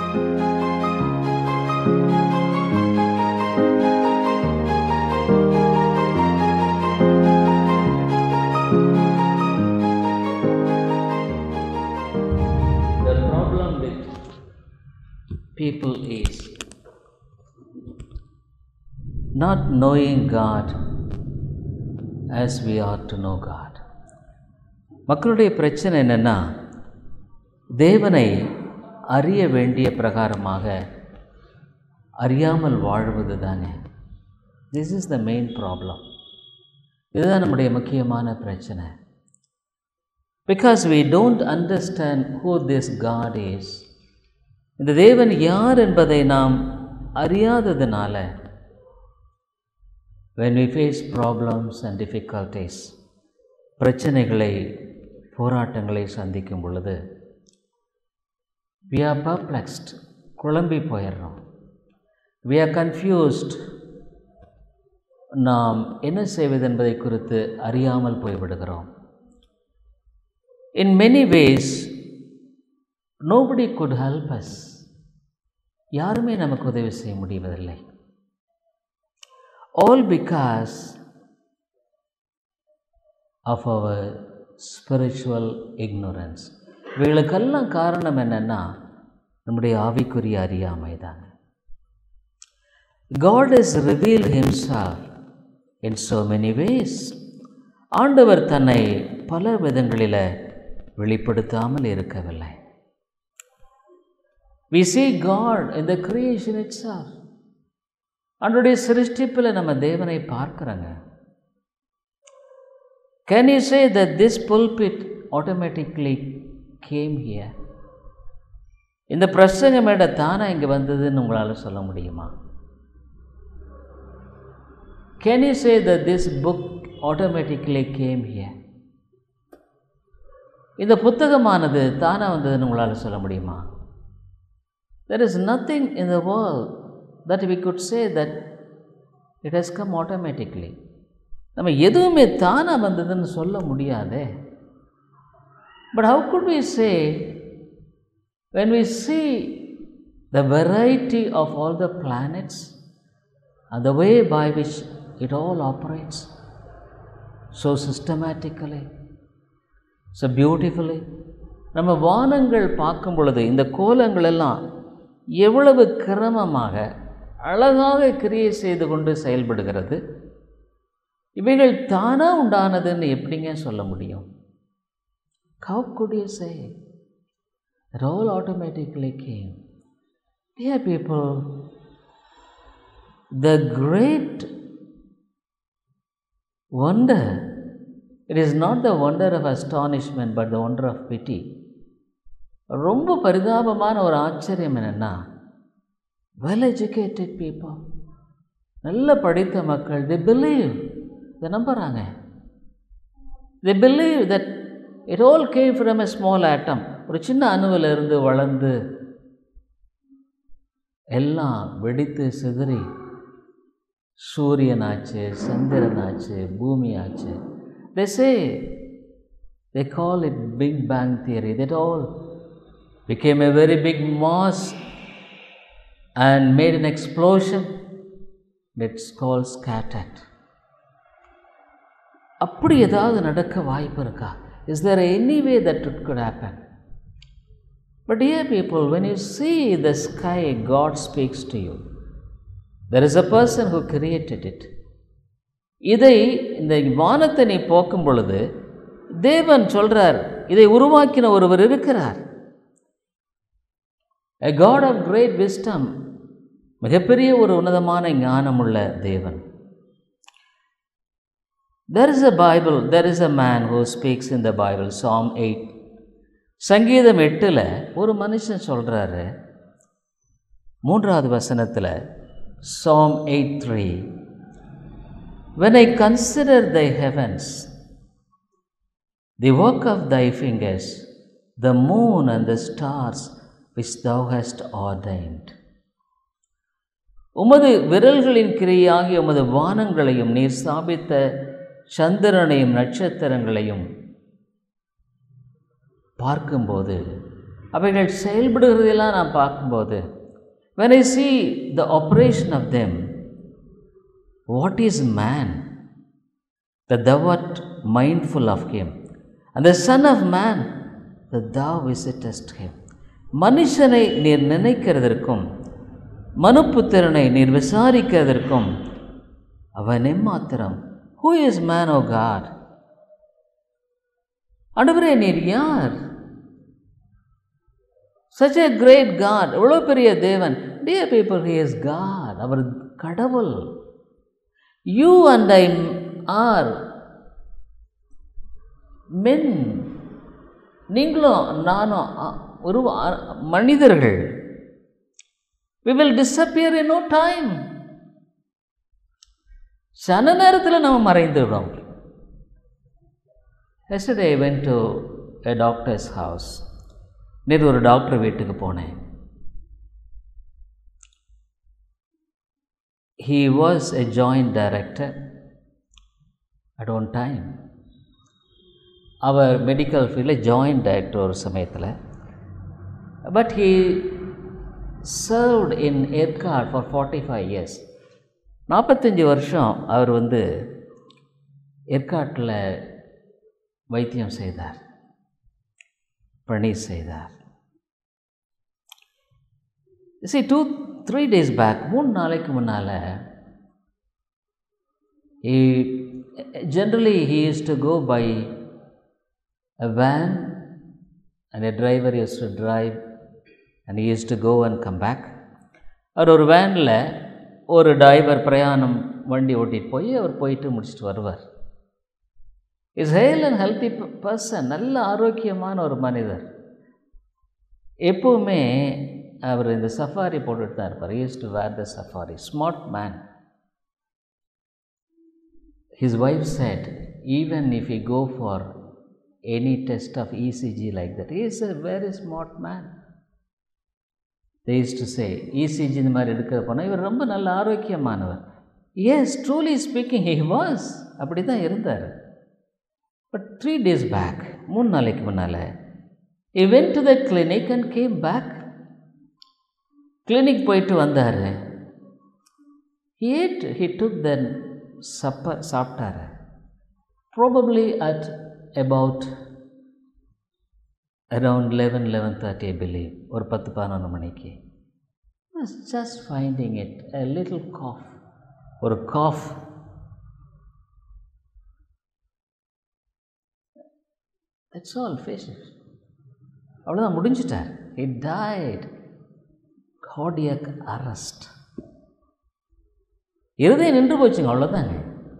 The problem with people is not knowing God as we ought to know God. மக்களுடைய பிரச்சனை என்னென்னா தேவனை அறிய வேண்டிய பிரகாரமாக அறியாமல் வாழ்வது தானே this is the main problem இதுதான் நம்முடைய முக்கியமான பிரச்சனை because we don't understand who this God is இந்த தேவன் யார் என்பதை நாம் அறியாததுனால when we face problems and difficulties பிரச்சனைகளை போராட்டங்களை சந்திக்கும் பொழுது we are perplexed குழம்பி போயிடுறோம் we are confused நாம் என்ன செய்வது என்பதை குறித்து அறியாமல் போய்விடுகிறோம் in many ways nobody could help us யாருமே நமக்கு உதவி செய்ய முடிவதில்லை all because of our spiritual ignorance இவைகளுக்கெல்லாம் காரணம் என்னென்னா நம்முடைய ஆவிக்குரிய அறியாமை தான் God has revealed himself in so many ways ஆண்டவர் தன்னை பல விதங்களில் வெளிப்படுத்தாமல் இருக்கவில்லை we see God in the creation itself அவருடைய சிருஷ்டிப்பில் நம்ம தேவனை பார்க்குறோங்க can you say that this pulpit automatically came here இந்த பிரசங்க மேடை தானாக இங்கே வந்ததுன்னு உங்களால் சொல்ல முடியுமா can you say that this book automatically came here இந்த புத்தகமானது தானாக வந்ததுன்னு உங்களால் சொல்ல முடியுமா there is nothing in the world that we could say that it has come automatically நம்ம எதுவுமே தானாக வந்ததுன்னு சொல்ல முடியாதே but how could we say when we see the variety of all the planets and the way by which it all operates so systematically, so beautifully. நம்ம வானங்கள் பார்க்கும் பொழுது இந்த கோலங்கள் எல்லாம் எவ்வளவு கிரமமாக அழகாக கிரியை செய்து கொண்டு செயல்படுகிறது இவைகள் தானாக உண்டானதுன்னு எப்படிங்க சொல்ல முடியும் How could you say? It all automatically came. Dear people, the great wonder, it is not the wonder of astonishment, but the wonder of pity. ரொம்ப பரிதாபமான ஒரு ஆச்சரியம் என்னென்னா வெல் எஜுகேட்டட் பீப்புள் நல்ல படித்த மக்கள் தி பிலீவ் இதை நம்புகிறாங்க they believe that it all came from a small atom ஒரு சின்ன அணுவிலிருந்து வளர்ந்து எல்லாம் வெடித்து சிதறி சூரியனாச்சு சந்திரனாச்சு பூமி ஆச்சு they say they call it big bang theory that all became a very big mass and made an explosion it's called scattered அப்படி ஏதாவது நடக்க வாய்ப்பு இருக்கா is there any way that it could happen but dear people when you see the sky God speaks to you there is a person who created it இதை இந்த வானத்தை நீ போக்கும் பொழுது தேவன் சொல்கிறார் இதை உருவாக்கின ஒருவர் இருக்கிறார் a God of great wisdom மிகப்பெரிய ஒரு உன்னதமான ஞானமுள்ள தேவன் there is a Bible there is a man who speaks in the Bible Psalm eight சங்கீதம் எட்டில் ஒரு மனுஷன் சொல்கிறாரு மூன்றாவது வசனத்தில் Psalm eight three when I consider thy heavens the work of thy fingers the moon and the stars which thou hast ordained உமது விரல்களின் கிரியாகிய உமது வானங்களையும் நீர் ஸ்தாபித்த சந்திரனையும் நட்சத்திரங்களையும் பார்க்கும்போது அவைகள் செயல்படுகிறதெல்லாம் நான் பார்க்கும்போது when I see the operation of them, what is man that thou art mindful of him, and the Son of Man that thou visitest him? மனுஷனை நீர் நினைக்கிறதற்கும் மனுப்புத்திறனை நீர் விசாரிக்கிறதற்கும் அவன் எம்மாத்திரம் who is man O God அனுபரே நீர் யார் சச் a கிரேட் காட் எவ்வளோ பெரிய தேவன் dear people he is God அவர் கடவுள் you and I are men நீங்களும் நானும் அ- ஒரு அ- மனிதர்கள் we will disappear in no time சன நேரத்தில் நம்ம மறைந்து விடும் yesterday I went to a doctor's house நேற்று ஒரு டாக்டர் வீட்டுக்கு போனேன் he was a joint director at one time அவர் மெடிக்கல் ஃபீல்டில் ஜாயிண்ட் டைரக்டர் ஒரு சமயத்தில் but he served in Yercaud for forty five years நாற்பத்தஞ்சு வருஷம் அவர் வந்து ஏற்காட்டில் வைத்தியம் செய்தார் பணி செய்தார் see two three days back மூணு நாளைக்கு முன்னால் he generally he used to go by a van and a driver used to drive and he used to go and come back அவர் ஒரு வேனில் ஒரு டிரைவர் பிரயாணம் வண்டி ஓட்டிட்டு போய் அவர் போயிட்டு முடிச்சுட்டு வருவார் is hale and healthy person நல்ல ஆரோக்கியமான ஒரு மனிதர் எப்போவுமே அவர் இந்த சஃபாரி போட்டுட்டு தான் இருப்பார் use to wear the safari smart man his wife said even if he go for any test of ecg like that he is a very smart man they used to say ecg இந்த மாதிரி எடுக்கிற போனால் இவர் ரொம்ப நல்ல ஆரோக்கியமானவர் yes truly speaking he was அப்படி தான் இருந்தார் பட் த்ரீ டேஸ் பேக் மூணு நாளைக்கு முன்னால் he went to the clinic and came back clinic போயிட்டு வந்தார் he ate he took the supper சாப்பிட்டாரு probably at about around 11 11:30 I believe ஒரு பத்து பதினொன்று மணிக்கு was just finding it a little cough ஒரு cough that's all finished அவ்வளோதான் முடிஞ்சிட்டார் he died cardiac arrest இருதயம் நின்று போச்சுங்க அவ்வளோதாங்க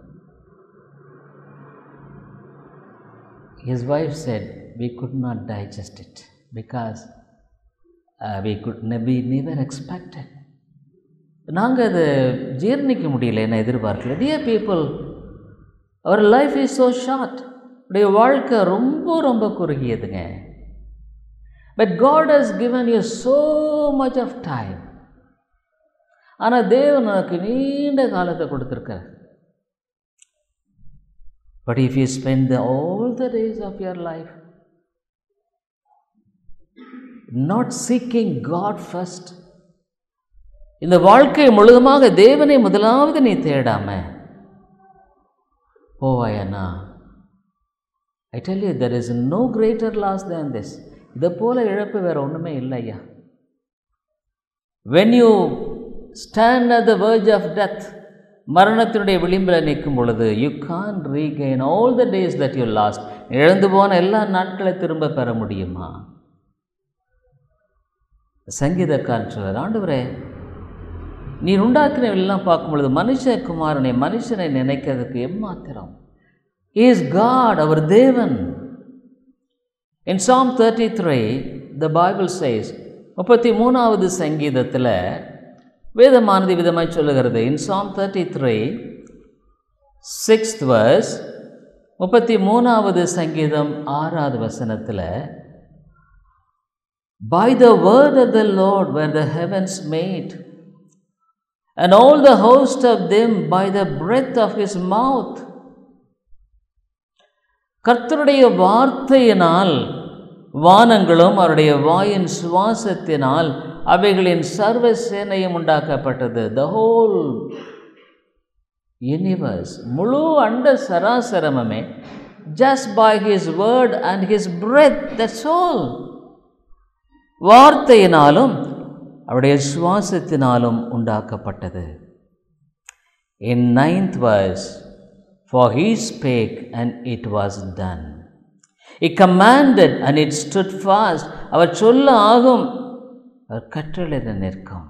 his wife said we could not digest it because uh, we could ne- we never expected நாங்கள் அதை ஜீர்ணிக்க முடியல என்ன எதிர்பார்க்கல டியர் பீப்புள் அவர் லைஃப் இஸ் ஸோ ஷார்ட் உடைய வாழ்க்கை ரொம்ப ரொம்ப குறுகியதுங்க but God has given you so much of time ஆனால் தேவன் உனக்கு நீண்ட காலத்தை கொடுத்துருக்கார் but if you spend the all the days of your life not seeking God first இந்த வாழ்க்கை முழுதுமாக தேவனை முதலாவது நீ தேடாம போவாயண்ணா I tell you there is no greater loss than this இதை போல இழப்பு வேற ஒன்றுமே இல்லை ஐயா when you stand at the verge of death மரணத்தினுடைய விளிம்பில் நிற்கும் பொழுது you can regain all the days that you lost இழந்து போன எல்லா நாட்களை திரும்ப பெற முடியுமா சங்கீதக்காரன் சொல்றார் ஆண்டவரே நீர் உண்டாக்கினவெல்லாம் பார்க்கும் பொழுது மனுஷகுமாரனை மனுஷனை நினைக்கிறதுக்கு எம்மாத்திரம் இஸ் காட் அவர் தேவன் in Psalm thirty three the Bible says முப்பத்தி மூணாவது சங்கீதத்தில் வேதமானது விதமாய் சொல்லுகிறது in Psalm thirty three sixth verse முப்பத்தி மூணாவது சங்கீதம் ஆறாவது வசனத்தில் By the word of the Lord were the heavens made, and all the host of them by the breath of his mouth. கர்த்தருடைய வார்த்தையினால் வானங்களும் அவருடைய வாயின் சுவாசத்தினால் அவைகளின் சர்வ சேனையும் உண்டாக்கப்பட்டது த ஹோல் யூனிவர்ஸ் முழு அண்ட சராசரமுமே just by his word and his breath that's all வார்த்தையினாலும் அவருடைய சுவாசத்தினாலும் உண்டாக்கப்பட்டது in ninth verse for he spake and it was done he commanded and it stood fast அவர் சொல்ல ஆகும் அவர் கற்றளிட நிற்கும்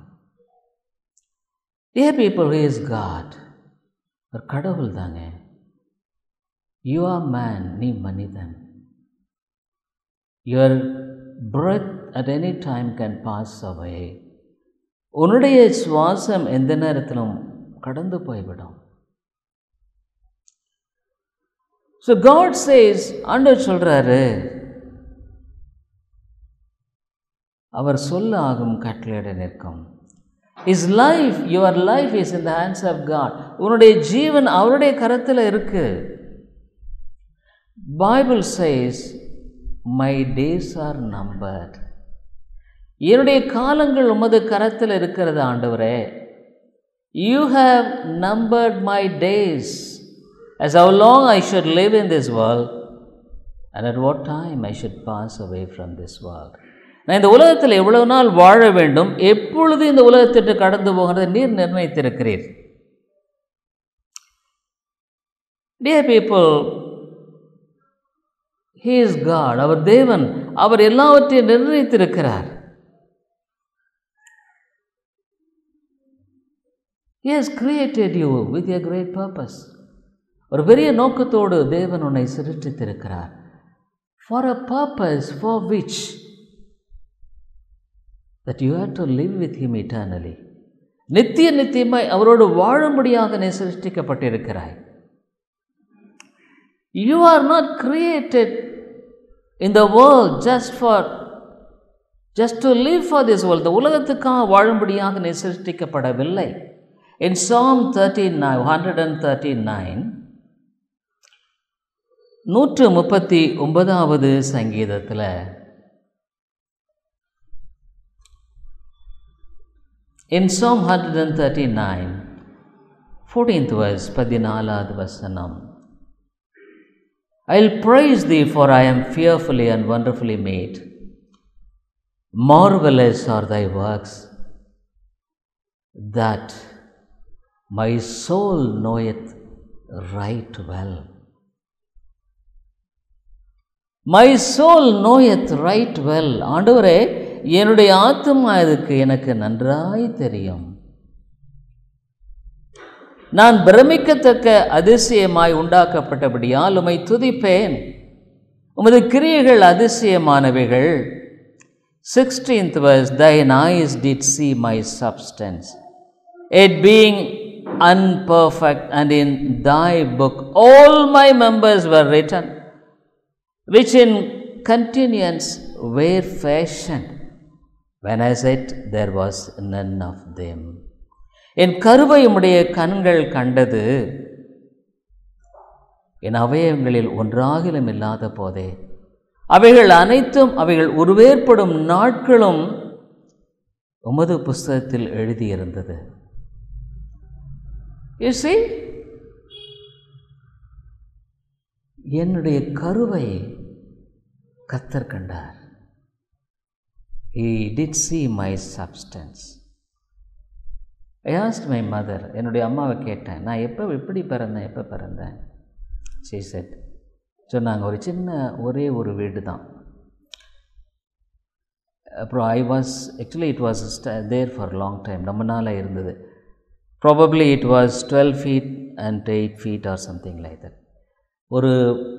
dear people who is God அவர் கடவுள் தாங்க யூ ஆர் மேன் நீ மனிதன் your breath at any time can pass away உன்னுடைய சுவாசம் எந்த நேரத்திலும் கடந்து போய்விடும் ஸோ காட் சேஸ் ஆண்டவர் சொல்கிறாரு அவர் சொல்ல ஆகும் கட்டளையிட நிற்கும் is life your life is in the hands of God உன்னுடைய ஜீவன் அவருடைய கரத்தில் இருக்கு Bible says my days are numbered என்னுடைய காலங்கள் உமது கரத்தில் இருக்கிறது ஆண்டவரே you have numbered my days as how long I should live in this world and at what time I should pass away from this world. நான் இந்த உலகத்தில் எவ்வளவு நாள் வாழ வேண்டும் எப்பொழுது இந்த உலகத்திற்கு கடந்து போகிறது நீர் நிர்ணயித்திருக்கிறீர் dear people he is God அவர் தேவன் அவர் எல்லாவற்றையும் நிர்ணயித்திருக்கிறார் He has created you with a great purpose. ஒரு பெரிய நோக்கத்தோடு தேவன் உன்னை சிருஷ்டித்திருக்கிறார் for a purpose for which that you have to live with him eternally நித்திய நித்தியமாய் அவரோடு வாழும்படியாக நீ சிருஷ்டிக்கப்பட்டிருக்கிறாய் you are not created in the world just for just to live for this world இந்த உலகத்துக்காக வாழும்படியாக நீ சிருஷ்டிக்கப்படவில்லை in Psalm thirty nine hundred and thirty nine நூற்று முப்பத்தி ஒன்பதாவது சங்கீதத்தில் in Psalm hundred and thirty nine fourteenth verse பதினாலாவது வசனம் I praise thee for I am fearfully and wonderfully made marvellous are thy works that my soul knoweth right well my soul knoweth right well ஆண்டவரே என்னுடைய ஆத்மா இதுக்கு எனக்கு நன்றாய் தெரியும் நான் பிரமிக்கத்தக்க அதிசயமாய் உண்டாக்கப்பட்டபடியால் உமை துதிப்பேன் உமது கிரியைகள் அதிசயமானவைகள் sixteenth verse thine eyes did see my substance it being unperfect and in thy book all my members were written which in continuance were fashioned when I said there was none of them என் கருவை உம்முடைய கண்கள் கண்டது என் அவயவங்களில் ஒன்றாகிலும் இல்லாத போதே அவைகள் அனைத்தும் அவைகள் உருவேற்படும் நாட்களும் உமது புஸ்தகத்தில் எழுதியிருந்தது You see, என்னுடைய கருவை கத்தர் கண்டார் he did see my substance I asked my mother என்னுடைய அம்மாவை கேட்டேன் நான் எப்போ எப்படி பிறந்தேன் எப்போ பிறந்தேன் she said சொன்னாங்க ஒரு சின்ன ஒரே ஒரு வீடு தான் அப்புறம் I was actually it was there for long time ரொம்ப நாளாக இருந்தது probably it was twelve feet and eight feet or something like that ஒரு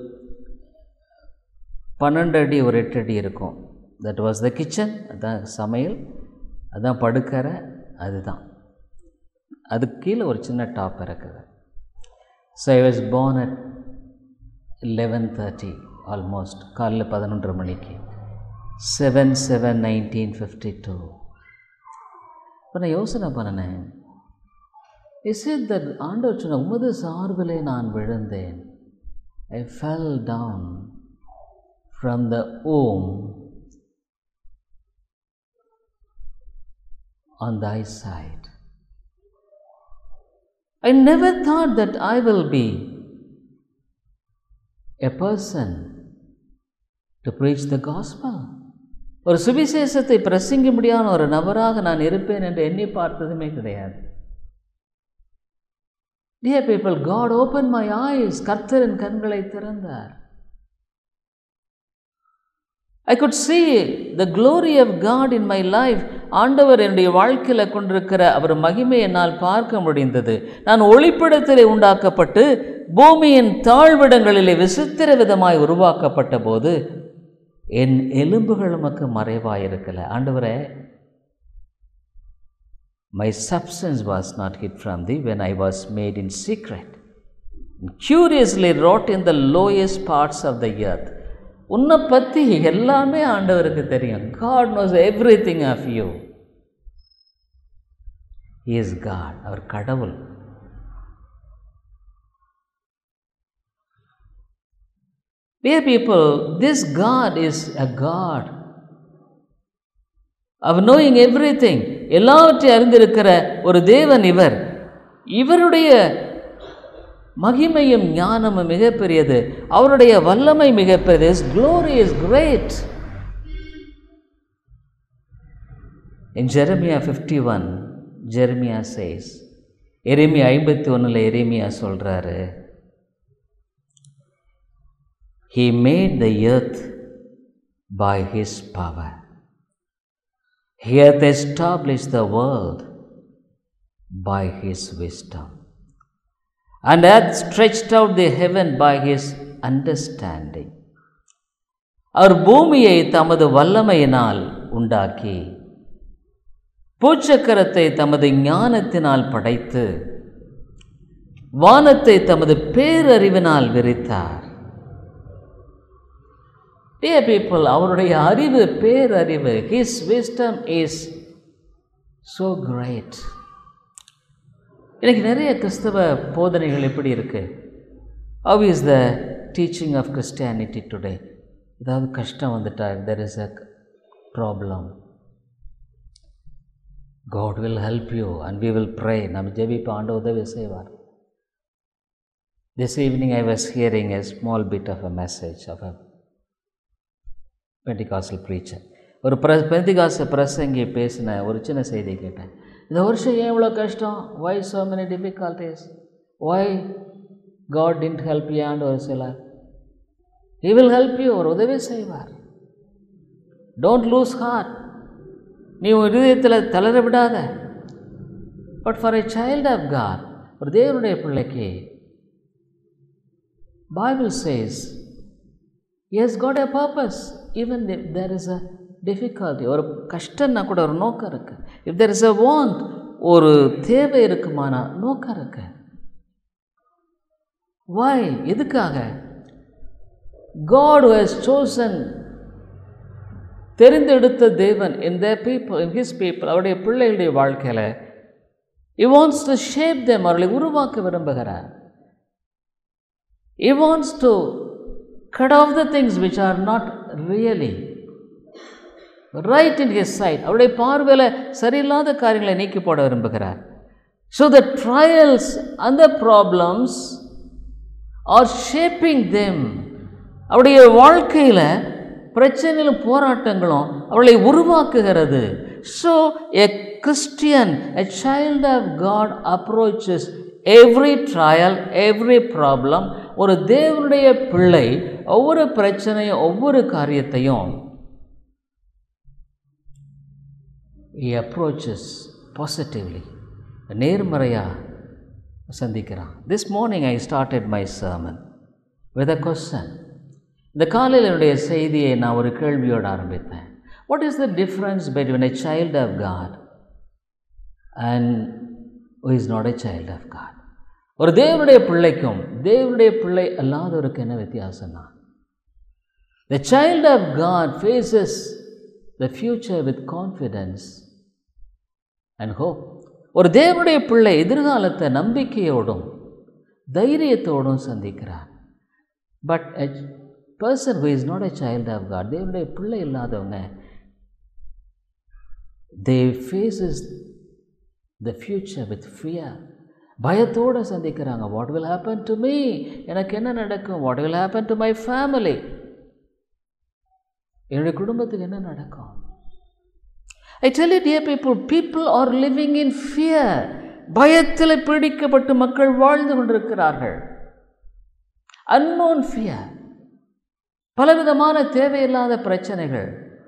பன்னெண்டு அடி ஒரு எட்டு அடி இருக்கும் தட் வாஸ் த கிச்சன் அதான் சமையல் அதான் படுக்கறை அதுதான் அதுக்கு கீழே ஒரு சின்ன டாப் இருக்குது so I was born at eleven thirty almost காலைல பதினொன்றரை மணிக்கு seven seven nineteen fifty two இப்போ நான் யோசனை பண்ணினேன் இஸ் இட் தட் ஆண்டவர் சொன்ன உமது சார்பிலே நான் விழுந்தேன் I fell down from the womb on thy side. I never thought that I will be a person to preach the gospel. ஒரு சுவிசேஷத்தை பிரசங்க முடியாத ஒரு நபராக நான் இருப்பேன் என்று எண்ணி பார்த்ததுமே கிடையாது dear people God open my eyes கர்த்தரின் கண்களை திறந்தார் I could see the glory of God in my life ஆண்டவர் என்னுடைய வாழ்க்கையில் கொண்டிருக்கிற அவர் மகிமை என்னால் பார்க்க முடிந்தது நான் ஒளிப்படத்திலே உண்டாக்கப்பட்டு பூமியின் தாழ்விடங்களிலே விசித்திர விதமாய் உருவாக்கப்பட்ட போது என் எலும்புகள் உமக்கு மறைவாயிருக்கல ஆண்டவரே my substance was not hid from thee when I was made in secret curiously wrought in the lowest parts of the earth உன்னை பற்றி எல்லாமே ஆண்டவருக்கு தெரியும் God knows everything of you is God அவர் கடவுள் Dear people, this God is a God of knowing everything. எல்லாவற்றையும் அறிந்திருக்கிற ஒரு தேவன் இவர் இவருடைய மகிமையும் ஞானமும் மிகப்பெரியது அவருடைய வல்லமை மிகப்பெரியது his glory is great in Jeremiah fifty one Jeremiah says எரேமியா ஐம்பத்தி ஒன்றில் எரேமியா சொல்கிறாரு He made the earth by His power. He hath established the world by His wisdom, and hath stretched out the heaven by His understanding. அவர் பூமியை தமது வல்லமையினால் உண்டாக்கி பூச்சக்கரத்தை தமது ஞானத்தினால் படைத்து வானத்தை தமது பேரறிவினால் விரித்தார் டியர் பீப்புள் அவருடைய அறிவு பேரறிவு his wisdom is so great எனக்கு நிறைய கிறிஸ்தவ போதனைகள் எப்படி இருக்கு how is the teaching of Christianity today ஏதாவது கஷ்டம் வந்துட்டா there is a problem God will help you and we will pray நம்ம ஜெபிப்ப ஆண்டு உதவி செய்வார் this evening I was hearing a small bit of a message of a Pentecostal preacher ஒரு ப்ர பெந்திகாச பிரசங்கி பேசின ஒரு சின்ன செய்தி கேட்டேன் இந்த வருஷம் ஏன் இவ்வளோ கஷ்டம் why so many difficulties why God didn't help யான்னு ஒரு சிலர் ஹி வில் ஹெல்ப் யூ ஒரு உதவி செய்வார் டோன்ட் லூஸ் ஹார்ட் நீ உன் இதயத்தில் தளர விடாத but for a child of God ஒரு தேவனுடைய பிள்ளைக்கு Bible says as God a purpose even there is a difficulty ஒரு கஷ்டம்னா கூட ஒரு நோக்கம் இருக்குது if there is a want ஒரு தேவை இருக்குமானா நோக்கம் இருக்கு வாய் எதுக்காக காட் ஹஸ் சோசன் தெரிந்தெடுத்த தேவன் இந்த பீப்புள் இன் ஹிஸ் பீப்புள் அவருடைய பிள்ளைகளுடைய வாழ்க்கையில் he wants to shape them அவர்களை உருவாக்க விரும்புகிறார் he wants to cut off the things which are not really right in his sight அவருடைய பார்வையில் சரியில்லாத காரியங்களை நீக்கி போட விரும்புகிறார் ஸோ த ட்ரையல்ஸ் அந்த ப்ராப்ளம்ஸ் ஆர் ஷேப்பிங் தெம் அவருடைய வாழ்க்கையில் பிரச்சனைகளும் போராட்டங்களும் அவளை உருவாக்குகிறது so a Christian a child of God approaches every trial every problem ஒரு தேவனுடைய பிள்ளை ஒவ்வொரு பிரச்சனையும் ஒவ்வொரு காரியத்தையும் அப்ரோச்சஸ் பாசிட்டிவ்லி நேர்மறையாக சந்திக்கிறான் this morning I started my sermon with a question இந்த காலையில் என்னுடைய செய்தியை நான் ஒரு கேள்வியோடு ஆரம்பித்தேன் what is the difference between a child of God and is not a child of God ஒரு தேவனுடைய பிள்ளைக்கும் தேவனுடைய பிள்ளை அல்லாதவருக்கு என்ன வித்தியாசம்னா the child of God faces the future with confidence and hope ஒரு தேவனுடைய பிள்ளை எதிர்காலத்தை நம்பிக்கையோடும் தைரியத்தோடும் சந்திக்கிறார் but a person who is not a child of God தேவனுடைய பிள்ளை இல்லாதவங்க they faces the future with fear பயத்தோடு சந்திக்கிறாங்க what will happen to me எனக்கு என்ன நடக்கும் what will happen to my family என்னுடைய குடும்பத்துக்கு என்ன நடக்கும் I tell it dear people people are living in fear பயத்தில் பீடிக்கப்பட்டு மக்கள் வாழ்ந்து கொண்டிருக்கிறார்கள் அன்னோன் ஃபியர் பலவிதமான தேவையில்லாத பிரச்சனைகள்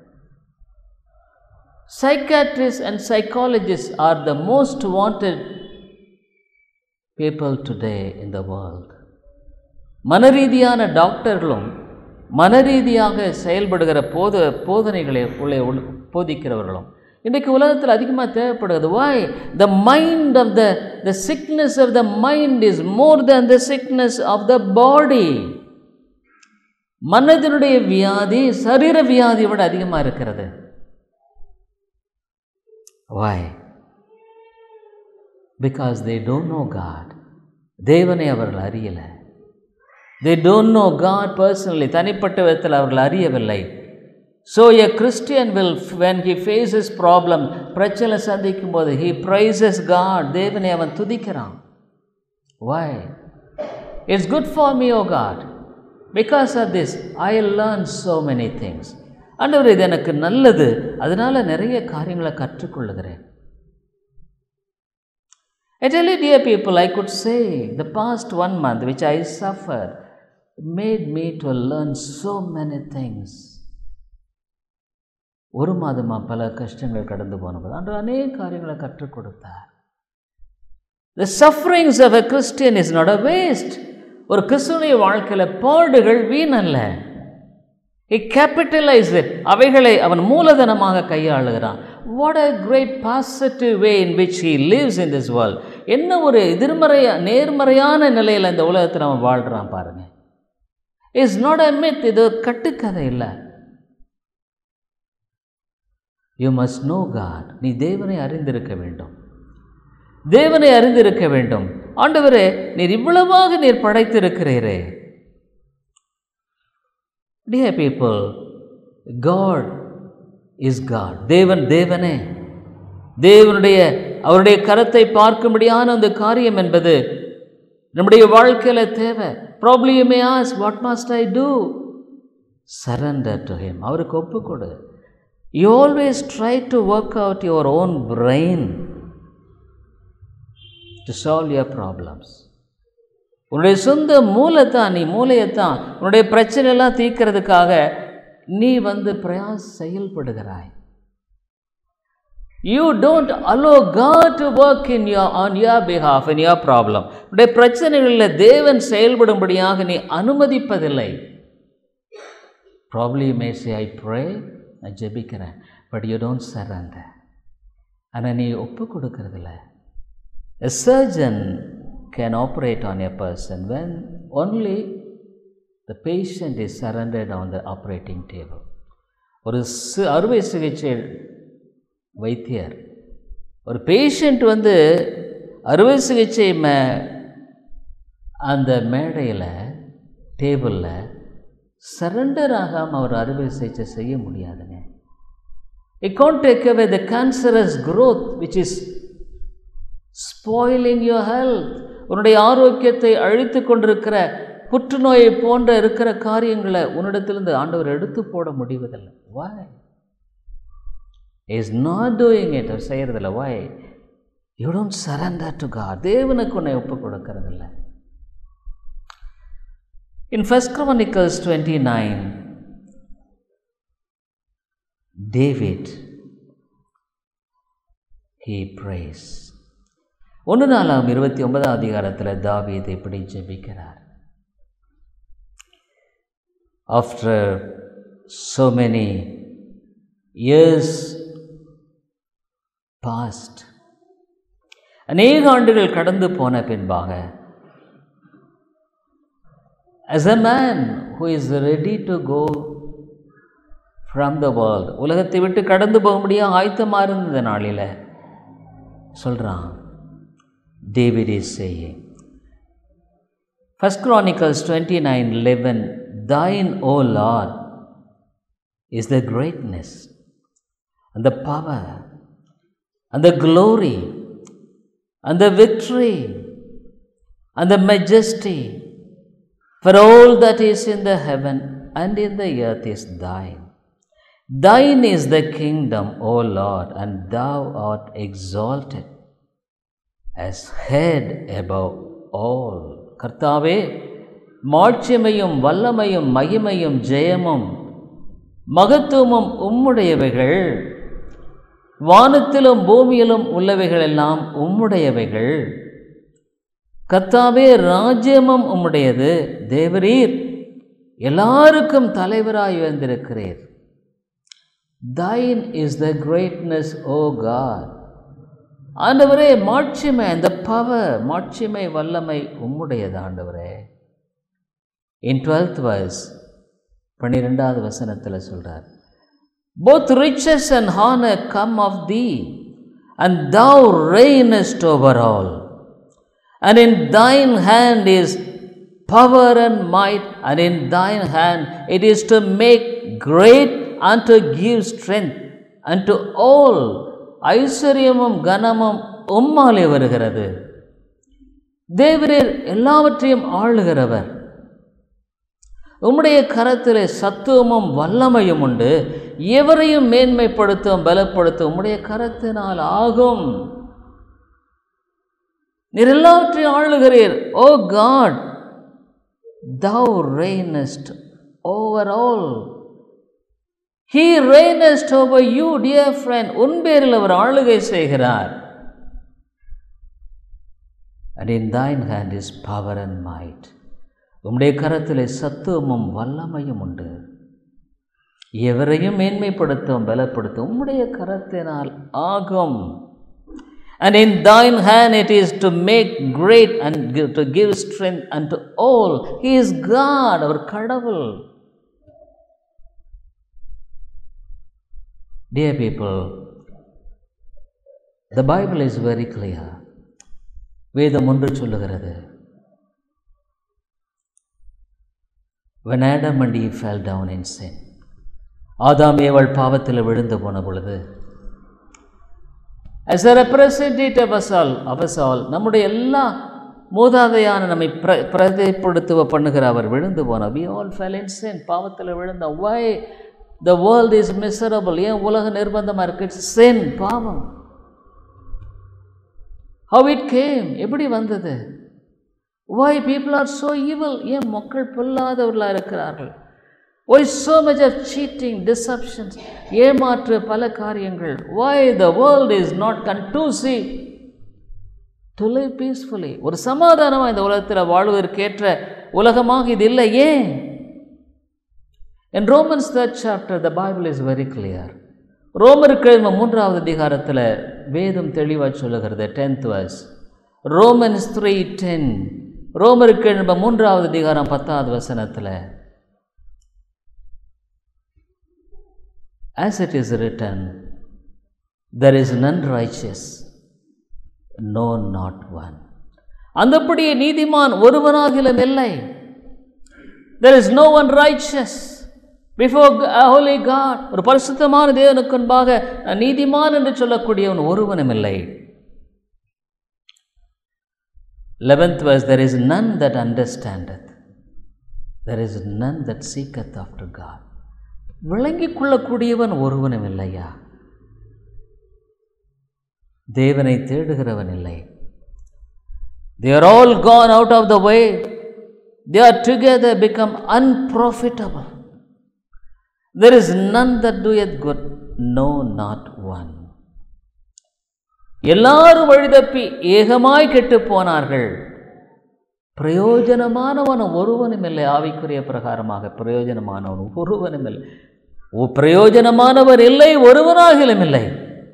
psychiatrists and psychologists are the most wanted people today in the world மனரீதியான டாக்டர்களும் மனரீதியாக செயல்படுகிற போத போதனைகளை உள்ளே உள் போதிக்கிறவர்களும் இன்றைக்கு உலகத்தில் அதிகமாக தேவைப்படுகிறது why the mind of the the sickness of the mind is more than the sickness of the body மனதினுடைய வியாதி சரீர வியாதியை விட அதிகமாக இருக்கிறது Why? Because they don't know God. தேவனை அவர்கள் அறியலை they don't know God personally தனிப்பட்ட விதத்தில் அவர்கள் அறியவில்லை so a Christian will when he faces problem பிரச்சனை சந்திக்கும் போது ஹி ப்ரைசஸ் காட் தேவனை அவன் துதிக்கிறான் why it's good for me oh God because of this I learn so many things ஆண்டவர் இது எனக்கு நல்லது அதனால் நிறைய காரியங்களை கற்றுக்கொள்ளுகிறேன் I tell you, dear people, I could say the past one month which I suffered made me to learn so many things. ஒரு மாதமாக பல கஷ்டங்கள் கடந்து போனபோது அன்று அநேக காரியங்களை கற்றுக் கொடுத்தார் the sufferings of a Christian is not a waste ஒரு கிறிஸ்துவனுடைய வாழ்க்கையில் பாடுகள் வீணல்ல இ கேபிட்டலைஸ் இட் அவைகளை அவன் மூலதனமாக கையாளுகிறான் what a great positive way in which he lives in this world என்ன ஒரு எதிர்மறையா நேர்மறையான நிலையில் இந்த உலகத்தில் அவன் வாழ்கிறான் பாருங்க இஸ் நாட் அ மித் இது ஒரு கட்டுக்கதை இல்லை யூ மஸ்ட் நோ காட் நீ தேவனை அறிந்திருக்க வேண்டும் தேவனை அறிந்திருக்க வேண்டும் ஆண்டவரே நீர் இவ்வளவாக நீர் படைத்திருக்கிறீரே dear people God is God தேவன் தேவனே தேவனுடைய அவருடைய கரத்தை பார்க்கும்படியான அந்த காரியம் என்பது நம்முடைய வாழ்க்கையில் தேவை probably you may ask what must I do surrender to him அவருக்கு ஒப்பு கொடு you always try to work out your own brain to solve your problems உன்னுடைய சொந்த மூளைத்தான் நீ மூளையைத்தான் உன்னுடைய பிரச்சனையெல்லாம் தீர்க்கிறதுக்காக நீ வந்து பிரயாஸ் செயல்படுகிறாய் you don't allow God to work in your on your behalf in your problem உடைய பிரச்சனைகளில் தேவன் செயல்படும்படியாக நீ அனுமதிப்பதில்லை probably May say I pray நான் ஜெபிக்கிறேன் பட் யூ டோன்ட் சரண்டர் ஆனால் நீ ஒப்பு கொடுக்கறதில்ல a surgeon can operate on a person when only the patient is surrendered on the operating table ஒரு சு அறுவை சிகிச்சை வைத்தியர் ஒரு பேஷண்ட் வந்து அறுவை சிகிச்சை மே அந்த மேடையில் டேபிளில் சரண்டர் ஆகாமல் அவர் அறுவை சிகிச்சை செய்ய முடியாதுங்க it can't take away the cancerous growth which is spoiling your health உன்னுடைய ஆரோக்கியத்தை அழித்து கொண்டிருக்கிற புற்றுநோயை போன்ற இருக்கிற காரியங்களை உன்னிடத்திலிருந்து ஆண்டவர் எடுத்து போட முடிவதில்லை why is not doing it அவர் செய்கிறதில்ல why you don't surrender to God தேவனுக்கு உன்னை ஒப்பு கொடுக்கறதில்ல in first Chronicles twenty nine David he prays ஒன்று நாலாம் இருபத்தி ஒன்பதாம் அதிகாரத்தில் தாவீது இப்படி ஜெபிக்கிறார் after so many years past அநேக ஆண்டுகள் கடந்து போன பின்பாக as a man who is ready to go from the world உலகத்தை விட்டு கடந்து போக முடியாது ஆயத்தமாக இருந்த நாளில் சொல்கிறான் David is saying. First Chronicles 29 11 Thine, O Lord, is the greatness and the power and the glory and the victory and the majesty for all that is in the heaven and in the earth is thine. Thine is the kingdom, O Lord, and thou art exalted as head above all. கர்த்தாவே மாட்சிமையும் வல்லமையும் மகிமையும் ஜெயமும் மகத்துவமும் உம்முடையவைகள் வானத்திலும் பூமியிலும் உள்ளவைகள் எல்லாம் உம்முடையவைகள் கத்தாவே ராஜ்யமும் உம்முடையது தேவரீர் எல்லாருக்கும் தலைவராய் வந்திருக்கிறீர் thine is the greatness oh God ஆண்டவரே மாட்சிமை அந்த பவர் மாட்சிமை வல்லமை உம்முடையது ஆண்டவரே இன் டுவெல்த் வர்ஸ் பன்னிரெண்டாவது வசனத்தில் சொல்கிறார் both riches and honor come of thee, and thou reignest over all. And in thine hand is power and might, and in thine hand it is to make great and to give strength unto all. ஐஸ்வர்யமும் கனமும் உம்மாலே வருகிறது தேவரீர் எல்லாவற்றையும் ஆளுகிறவர் உம்முடைய கரத்திலே சத்துவமும் வல்லமையும் உண்டு எவரையும் மேன்மைப்படுத்தும் பலப்படுத்தும் உம்முடைய கரத்தினால் ஆகும் நீர் எல்லாவற்றையும் ஆளுகிறீர் oh God thou reignest over all he reignest over you dear friend உன் பேரில் அவர் ஆளுகை செய்கிறார் and in thine hand is power and might உம்முடைய கரத்திலே சத்துவமும் வல்லமையும் உண்டு எவரையும் மேன்மைப்படுத்தும் பலப்படுத்தும் உம்முடைய கரத்தினால் ஆகும் and in thine hand it is to make great and give, to give strength unto all he is god our கடவுள் dear people the bible is very clear வேதம் ஒன்று சொல்லுகிறது when adam and eve fell down in sin ஆதாம் ஏவள் பாவத்தில் விழுந்து போன பொழுது as a representative of us all of us all நம்முடைய எல்லா மூதாதையான நம்மை பிர பிரதிப்படுத்துவ பண்ணுகிற அவர் விழுந்து போனார் we all fell in sin பாவத்தில் விழுந்தோம் why the world is miserable ஏன் உலக நிர்பந்தமாக இருக்கு It's sin பாவம் how it came எப்படி வந்தது why people are so evil ஏன் மக்கள் பொல்லாதவர்களாக இருக்கிறார்கள் why so much of cheating deceptions ஏமாற்று பல காரியங்கள் why the world is not conducive to live peacefully ஒரு சமாதானமாக இந்த உலகத்தில் வாழ்வதற்கேற்ற உலகமாக இது இல்லை ஏன் In Romans third chapter, the Bible is very clear. ரோமருக்கு எழுதின மூன்றாவது அதிகாரத்தில் வேதம் தெளிவாக சொல்லுகிறது tenth verse Romans three ten ரோமருக்கு எழுதின மூன்றாவது அதிகாரம் பத்தாவது வசனத்தில் as it is written, there is none righteous, no, not one. அந்தப்படியே நீதிமான் ஒருவனாகிலும் இல்லை there is no one righteous before a holy God ஒரு பரிசுத்தமான தேவனுக்கு முன்பாக நான் நீதிமான் என்று சொல்லக்கூடியவன் ஒருவனும் இல்லை eleventh verse there is none that understandeth there is none that seeketh after God விளங்கிக் கொள்ளக்கூடியவன் ஒருவனும் இல்லையா தேவனை தேடுகிறவன் இல்லை they are all gone out of the way they are together become unprofitable there is none that doeth good no not one எல்லாரும் வழிதப்பி ஏகமாய் கெட்டு போனார்கள் பிரயோஜனமானவன் ஒருவனும் இல்லை ஆவிக்குரிய பிரகாரமாக பிரயோஜனமானவன் ஒருவனும் இல்லை ஓ பிரயோஜனமானவர் இல்லை ஒருவனாகிலும் இல்லை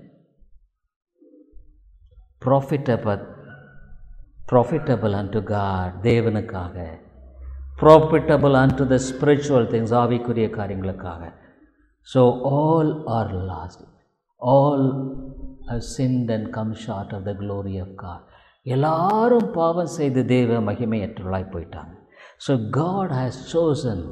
profitable profitable unto God தேவனுக்காக profitable unto the spiritual things ஆவிக்குரிய காரியங்களுக்காக so all are lost all have sinned and come short of the glory of God எல்லாரும் பாவம் செய்து தேவ மகிமையற்றவர்களாய் போயிட்டாங்க so God has chosen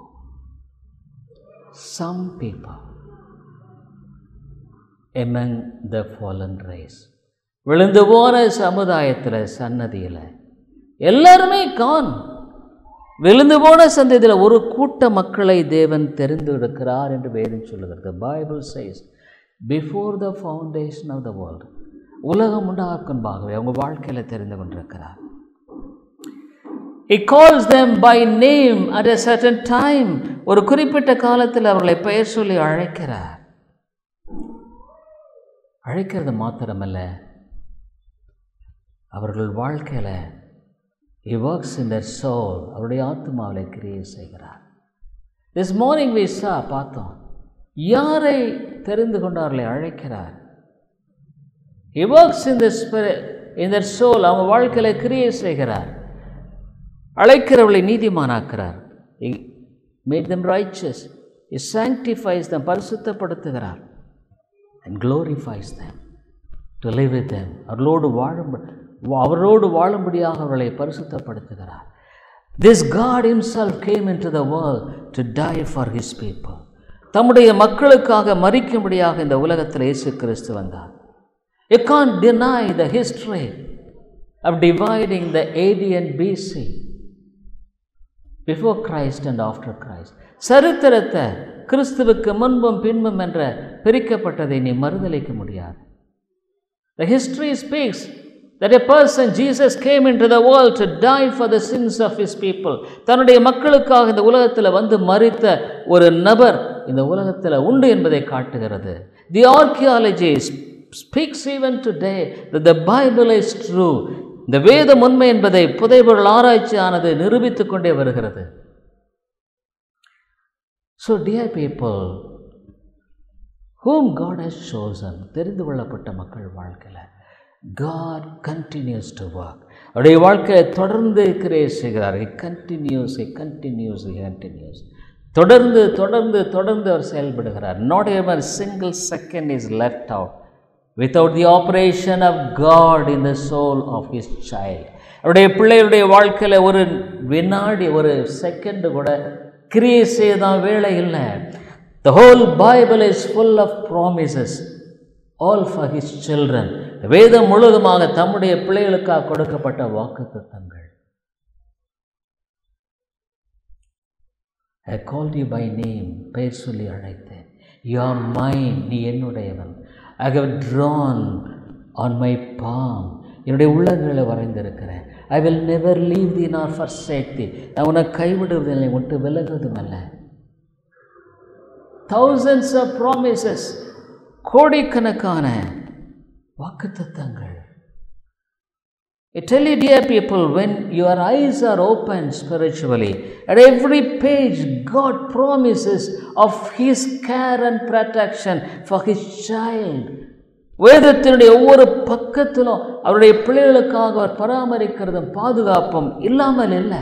some people among the fallen race விழுந்து போன சமுதாயத்தில் சன்னதியில் எல்லாருமே கான் விழுந்து போன சந்ததியில் ஒரு கூட்ட மக்களை தேவன் தெரிந்து இருக்கிறார் என்று வேதம் சொல்லுகிறது Bible says before the foundation of the world உலகம் உண்டாக்கும்பாகவே அவங்க வாழ்க்கையில் தெரிந்து கொண்டிருக்கிறார் He calls them by name at a certain time. ஒரு குறிப்பிட்ட காலத்தில் அவர்களை பெயர் சொல்லி அழைக்கிறார் அழைக்கிறது மாத்திரமல்ல அவர்கள் வாழ்க்கையில் he works in their soul அவருடைய ஆத்மாவில் கிரியை செய்கிறார் திஸ் மார்னிங் we saw பார்த்தோம் யாரை தெரிந்து கொண்டு அவர்களை அழைக்கிறார் he works in the spirit in their soul அவங்க வாழ்க்கையில் கிரியை செய்கிறார் அழைக்கிறவளை நீதிமானாக்கிறார் He made them righteous He sanctifies them பரிசுத்தப்படுத்துகிறார் and glorifies them to live with them அவர்களோடு வாழும் அவரோடு வாழும்படியாக அவர்களை பரிசுத்தப்படுத்துகிறார் This God himself came into the world to die for his people தம்முடைய மக்களுக்காக மறிக்கும்படியாக இந்த உலகத்தில் இயேசு கிறிஸ்து வந்தார் You can't deny the history of dividing the AD and BC before Christ and after Christ சரித்திரத்தை கிறிஸ்துவுக்கு முன்பும் பின்பும் என்ற பிரிக்கப்பட்டதை நீ மறுதளிக்க முடியாது the history speaks that a person Jesus came into the world to die for the sins of his people தன்னுடைய மக்களுக்காக இந்த உலகத்தில் வந்து மறித்த ஒரு நபர் இந்த உலகத்தில் உண்டு என்பதை காட்டுகிறது the archaeology speaks even today the Bible is true இந்த வேதம் உண்மை என்பதை புதைபொருள் ஆராய்ச்சியானது நிரூபித்துக் கொண்டே வருகிறது so dear people whom God has chosen தெரிந்து கொள்ளப்பட்ட மக்கள் வாழ்க்கையில் காட் கண்டினியூஸ் டு ஒர்க் அவருடைய வாழ்க்கையை தொடர்ந்து கிரியேட் செய்கிறார் கண்டினியூஸ் கண்டினியூஸ் கண்டினியூஸ் தொடர்ந்து தொடர்ந்து தொடர்ந்து அவர் செயல்படுகிறார் not ever single second is left out without the operation of God in the soul of his child அவருடைய பிள்ளைகளுடைய வாழ்க்கையில் ஒரு வினாடி ஒரு செகண்டு கூட கிரியை செய்யதான் வேலை இல்லை the whole Bible is full of promises all for his children வேதம் முழுவதுமாக தம்முடைய பிள்ளைகளுக்காக கொடுக்கப்பட்ட வாக்கு தத்தங்கள் I call you by name பெயர் சொல்லி அழைத்தேன் யூ ஆர் மைண்ட் நீ என்னுடையவன் I have drawn on my palm என்னுடைய உள்ளங்களை வரைந்திருக்கிறேன் I will never leave thee nor for சேக்தி நான் உன்னை கைவிடுவதில்லை விட்டு விலகுவதும் அல்ல thousands of promises கோடிக்கணக்கான வாக்குத்தத்தங்கள் I tell you, dear people, when your eyes are open spiritually, at every page, God promises of His care and protection for His child. வேதத்தினுடைய ஒவ்வொரு பக்கத்திலும் அவருடைய பிள்ளைகளுக்காக அவர் பராமரிக்கிறதும் பாதுகாப்பும் இல்லாமல் இல்லை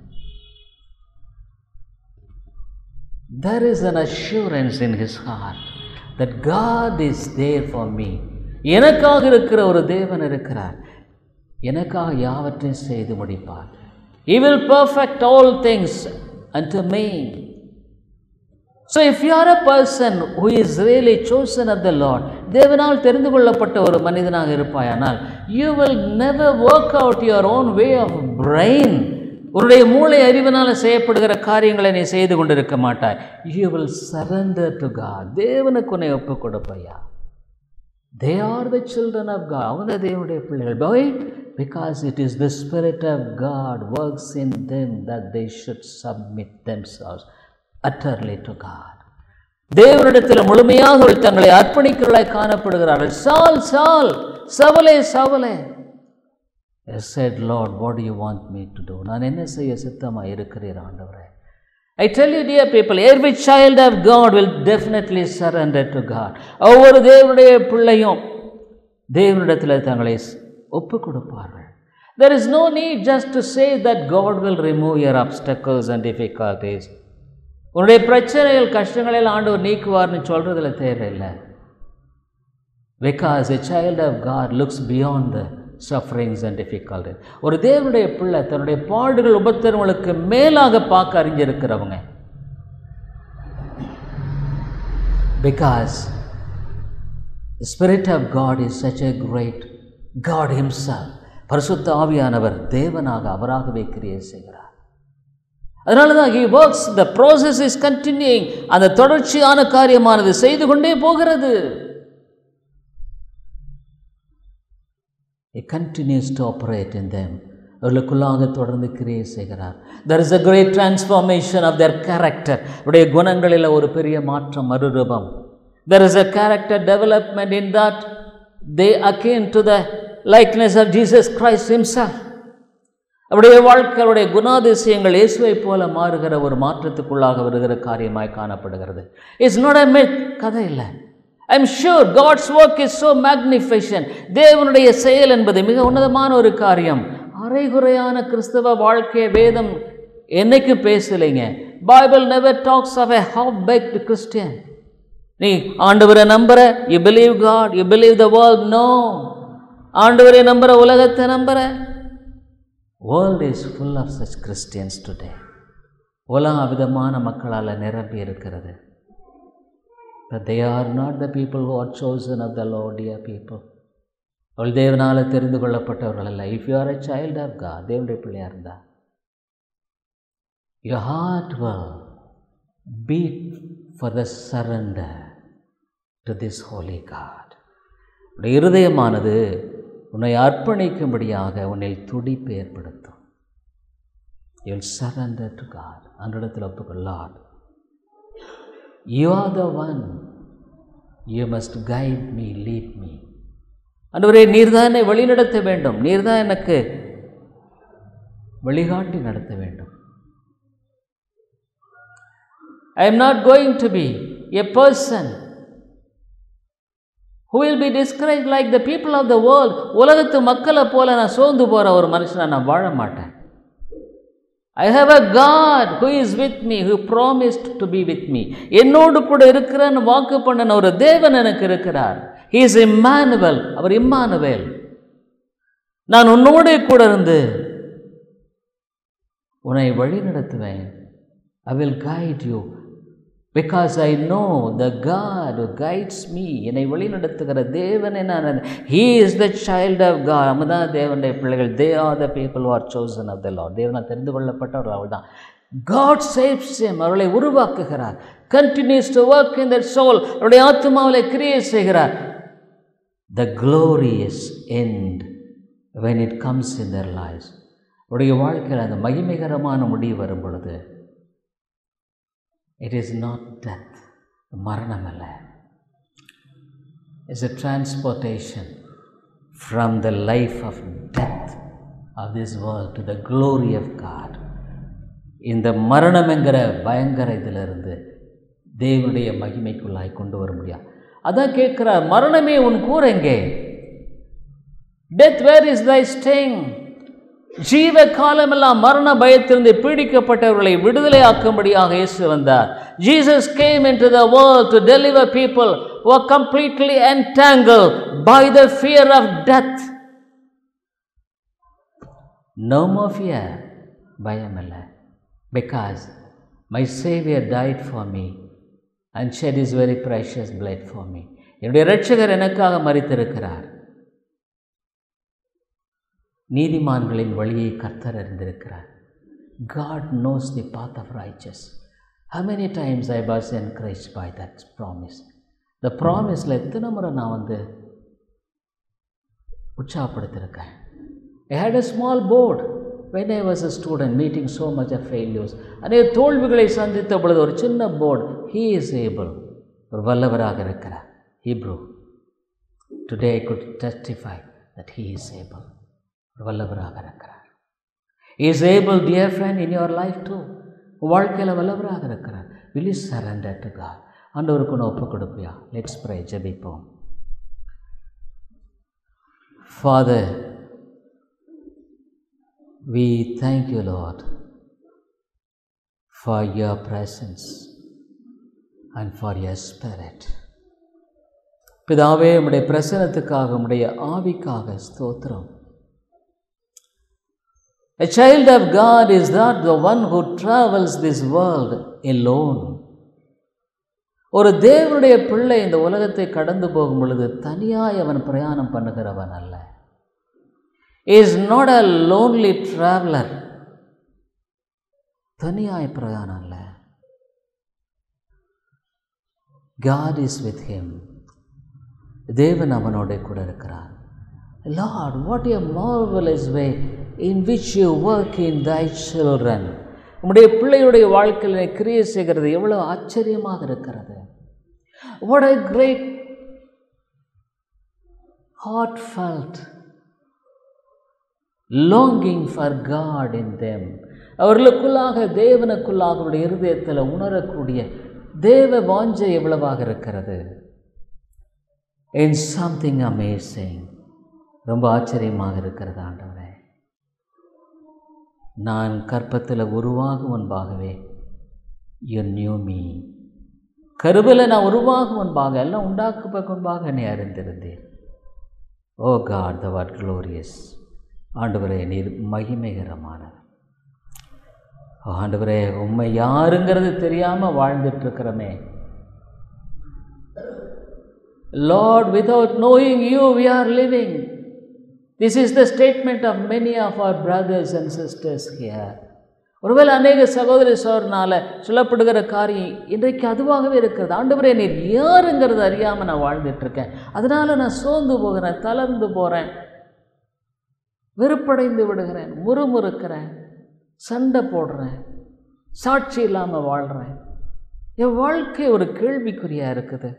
There is an assurance in his heart that God is there for me. எனக்காக இருக்கிற ஒரு தேவன் இருக்கிறார் எனக்காக யாவற்றையும் செய்து முடிப்பார் He will perfect all things unto me. So if you are a person who is really chosen of the Lord, தேவனால் தெரிந்து கொள்ளப்பட்ட ஒரு மனிதனாக இருப்பாயானால் you will never work out your own way of brain உன்னுடைய மூளை அறிவினால் செய்யப்படுகிற காரியங்களை நீ செய்து கொண்டிருக்க மாட்டாய் you will surrender to God தேவனுக்கு உன்னை ஒப்புக் கொடுப்பையா they are the children of God அவங்க தேவனுடைய பிள்ளைகள் by because it is the spirit of God works in them that they should submit themselves utterly to God தேவனிடத்தில் முழுமையாக அவர்கள் தங்களை அர்ப்பணிக்கிறவர்களாய் காணப்படுகிறார்கள் சால் சால் சவலே சவலே I said, Lord, what do you want me to do? நான் என்ன செய்ய சித்தமாக இருக்கிறீர் ஆண்டவரே I tell you dear people every child of God will definitely surrender to God ஒவ்வொரு தேவனுடைய பிள்ளையும் தேவனிடத்தில் தங்களை ஒப்பு கொடுப்பார்கள் there is no need just to say that God will remove your obstacles and difficulties உன்னுடைய பிரச்சனைகள் கஷ்டங்களில் ஆண்டவர் நீக்குவார்னு சொல்கிறதுல தேவையில்லை because a child of God looks beyond the sufferings and difficulty ஒரு தேவனுடைய பிள்ளை தன்னுடைய பாடுகள் உபத்திரங்களுக்கு மேலாக பார்க்க அறிஞ்சிருக்கிறவங்க because the spirit of God is such a great God himself பரிசுத்த ஆவியானவர் தேவனாக அவராகவே கிரியை செய்கிறார் அதனால தான் he works the process is continuing அந்த தொடர்ச்சியான காரியமானது செய்து கொண்டே போகிறது He continues to operate in them அவர்களுக்குள்ளாக தொடர்ந்து கிரியை செய்கிறார் there is a great transformation of their character உடைய குணங்களில் ஒரு பெரிய மாற்றம் மறுரூபம் there is a character development in that they akin to the likeness of Jesus Christ himself அவருடைய வாழ்க்கையுடைய குணாதிசயங்கள் இயேசுவை போல மாறுகிற ஒரு மாற்றத்துக்குள்ளாக வருகிற காரியமாய் காணப்படுகிறது இட்ஸ் நாட் அ மித் கதை இல்லை I am sure God's work is so magnification தேவனுடைய செயல் என்பது மிக உன்னதமான ஒரு காரியம் அரைகுறையான கிறிஸ்தவ வாழ்க்கை வேதம் என்னைக்கும் பேசலைங்க Bible never talks of a half baked Christian நீ ஆண்டவரை நம்புற you believe God you believe the world no ஆண்டவரை நம்புற உலகத்தை நம்புற world is full of such Christians today உலகம் விதமான மக்களால் நிரம்பி இருக்கிறது But they are not the people who are chosen of the Lord, dear people. அவள் தேவனால் தெரிந்து கொள்ளப்பட்டவர்கள் அல்ல if you are a child of God தேவனுடைய பிள்ளையாக இருந்தா your heart will beat for the surrender to this holy God. உடைய இருதயமானது உன்னை அர்ப்பணிக்கும்படியாக உன்னில் துடிப்பு ஏற்படுத்தும் you will surrender to God அந்த இடத்துல ஒப்புக்கொள் Lord you are the one you must guide me lead me அன்றுவரே நீர்தான் என்னை வழிநடத்த வேண்டும் நீர்தான் எனக்கு வழிகாட்டி நடத்த வேண்டும் I am not going to be a person who will be described like the people of the world உலகத்து மக்களை போல நான் சோர்ந்து போகிற ஒரு மனுஷனை நான் வாழ மாட்டேன் I have a God who is with me who promised to be with me என்னோடு கூட இருக்கிறன்னு வாக்கு பண்ணின ஒரு தேவன் எனக்கு இருக்கிறார் ஹீ இஸ் இம்மானுவல் அவர் இம்மானுவேல் நான் உன்னோடே கூட இருந்து உன்னை வழி நடத்துவேன் I will guide you because I know the God guides me என்னை வழி நடத்துகிற தேவனை நான் he is the child of God அவங்க தான் தேவனுடைய பிள்ளைகள் they are the people are chosen of the Lord தேவனால் தெரிந்து கொள்ளப்பட்டவர்கள் அவள் தான் காட் சேவ்ஸ் எம் அவர்களை உருவாக்குகிறார் continues to work in that soul அவருடைய ஆத்மாவில் கிரியை செய்கிறார் the glorious end when it comes in their life உடைய வாழ்க்கையில் அந்த மகிமைகரமான முடிவு வரும் பொழுது இட் இஸ் நாட் டெத் மரணம் அல்ல it's a transportation from the life of death of this world to the glory of God இந்த மரணம் என்கிற பயங்கர இதிலிருந்து தேவனுடைய மகிமைக்குள்ளாய் கொண்டு வர முடியாது அதான் கேட்குறார் மரணமே உன் கூற எங்கே டெத் வேர் இஸ் தை ஸ்டேங் ஜீவ காலமெல்லாம் மரண பயத்திலிருந்து பீடிக்கப்பட்டவர்களை விடுதலை ஆக்கும்படியாக இயேசு வந்தார் Jesus came into the world to deliver people were completely entangled by the fear of death no more fear பயம் அல்ல because my saviour died for me and shed his very precious blood for me என்னுடைய இரட்சகர் எனக்காக மறித்திருக்கிறார் நீதிமான்களின் வழியை கர்த்தர் அறிந்திருக்கிறார் God knows the path of riches how many times I was encouraged by that promise the ப்ராமிஸில் எத்தனை முறை நான் வந்து உற்சாகப்படுத்தியிருக்கேன் I had a small board when I was a student meeting so much of failures அநேக தோல்விகளை சந்தித்த பொழுது ஒரு சின்ன போர்டு he is able ஒரு வல்லவராக இருக்கிறார் Hebrew today I could testify that he is able ஒரு வல்லவராக இருக்கிறார் is able dear friend in your life too வாழ்க்கையில் வல்லவராக இருக்கிறார் will is surrender to God ஆண்டவருக்கு ஒன்று ஒப்பு கொடுப்பியா லெட்ஸ் ப்ரை ஜெபிப்போம் father we thank you Lord for your presence and for your spirit பிதாவே உம்முடைய பிரசனத்துக்காக உம்முடைய ஆவிக்காக ஸ்தோத்திரம் A child of God is not the one who travels this world alone. ஒரு தேவனுடைய பிள்ளை இந்த உலகத்தை கடந்து போகும் பொழுது தனியாய் அவன் பிரயாணம் பண்ணுகிறவன் அல்ல is not a lonely traveller தனியாய் பிரயாணம் இல்லை காட் இஸ் வித் ஹிம் தேவன் அவனோட கூட இருக்கிறார் Lord what a marvellous way in which you work in thy children உம்முடைய பிள்ளையுடைய வாழ்க்கையில் கிரியை செய்கிறது எவ்வளோ ஆச்சரியமாக இருக்கிறது what a great heart felt longing for God in them அவர்களுக்குள்ளாக தேவனுக்குள்ளாக அவருடைய இருதயத்தில் உணரக்கூடிய தேவ வாஞ்சை எவ்வளவாக இருக்கிறது இன் சம்திங் அமேசிங் ரொம்ப ஆச்சரியமாக இருக்கிறது ஆண்டவரே நான் கற்பத்தில் உருவாகும் முன்பாகவே யூ நியூ மீ கருவில் நான் உருவாகும் முன்பாக எல்லாம் உண்டாக்குவதற்கு முன்பாக என்னை அறிந்திருந்தேன் oh God the what glorious ஆண்டவரே நீர் மகிமைகரமானவர் ஆண்டவரே உண்மை யாருங்கிறது தெரியாமல் வாழ்ந்துட்டு இருக்கிறோமே Lord without knowing you we are living this is the statement of many of our brothers and sisters here ஒருவேளை அநேக சகோதரி சோர்னால் சொல்லப்படுகிற காரியம் இன்றைக்கு அதுவாகவே இருக்கிறது ஆண்டவரே நீர் யாருங்கிறது அறியாமல் நான் வாழ்ந்துட்டுருக்கேன் அதனால் நான் சோர்ந்து போகிறேன் தளர்ந்து போகிறேன் வெறுப்படைந்து விடுகிறேன் முறுமுறுக்கிறேன் சண்டை போடுறேன் சாட்சி இல்லாமல் வாழ்கிறேன் என் வாழ்க்கை ஒரு கேள்விக்குறியாக இருக்குது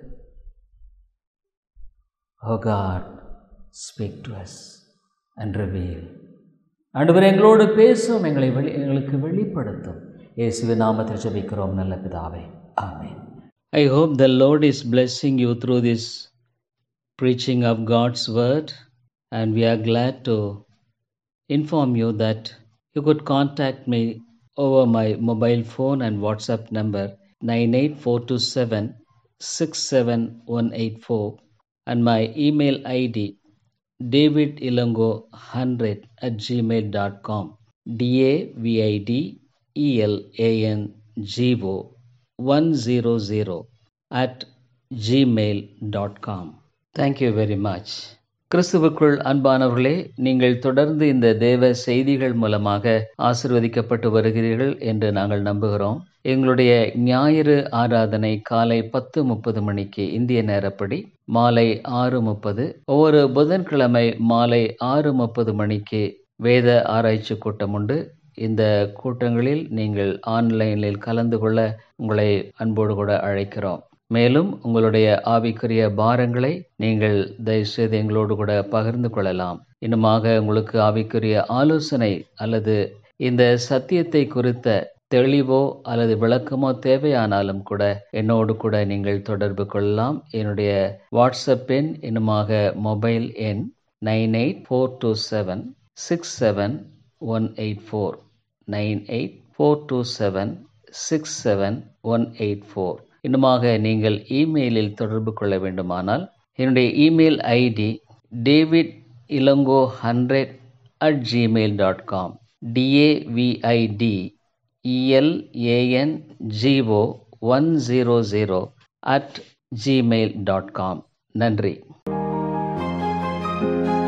oh God speak to us and reveal ஆண்டவர் எங்களோடு பேசும் எங்களை வெளி எங்களுக்கு வெளிப்படுத்தும் இயேசுவின் நாமத்தில் ஜெபிக்கிறோம் நல்ல பிதாவே ஆமென் I hope the Lord is blessing you through this preaching of God's word and we are glad to inform you that you could contact me over my mobile phone and WhatsApp number 98427 67184 and my email ID davidilongo100 at gmail.com d-a-v-i-d-e-l-a-n-g-o 100 at gmail.com thank you very much கிறிஸ்துவுக்குள் அன்பானவர்களே நீங்கள் தொடர்ந்து இந்த தேவ செய்திகள் மூலமாக ஆசிர்வதிக்கப்பட்டு வருகிறீர்கள் என்று நாங்கள் நம்புகிறோம் எங்களுடைய ஞாயிறு ஆராதனை காலை பத்து முப்பது மணிக்கு இந்திய நேரப்படி மாலை ஆறு முப்பது ஒவ்வொரு புதன்கிழமை மாலை ஆறு முப்பது மணிக்கு வேத ஆராய்ச்சி கூட்டம் உண்டு இந்த கூட்டங்களில் நீங்கள் ஆன்லைனில் கலந்து கொள்ள உங்களை அன்போடு கூட அழைக்கிறோம் மேலும் உங்களுடைய ஆவிக்குரிய பாரங்களை நீங்கள் தயவுசெய்து எங்களோடு கூட பகிர்ந்து கொள்ளலாம் இன்னுமாக உங்களுக்கு ஆவிக்குரிய ஆலோசனை அல்லது இந்த சத்தியத்தை குறித்த தெளிவோ அல்லது விளக்கமோ தேவையானாலும் கூட என்னோடு கூட நீங்கள் தொடர்பு கொள்ளலாம் என்னுடைய வாட்ஸ்அப் எண் இன்னுமாக மொபைல் எண் nine eight four two seven six seven one eight four nine eight four two seven six seven one eight four இன்னுமாக நீங்கள் இமெயிலில் தொடர்பு கொள்ள வேண்டுமானால் என்னுடைய email ID David Elango hundred at Gmail dot com D A V I D E L A N G O one zero zero at Gmail dot com நன்றி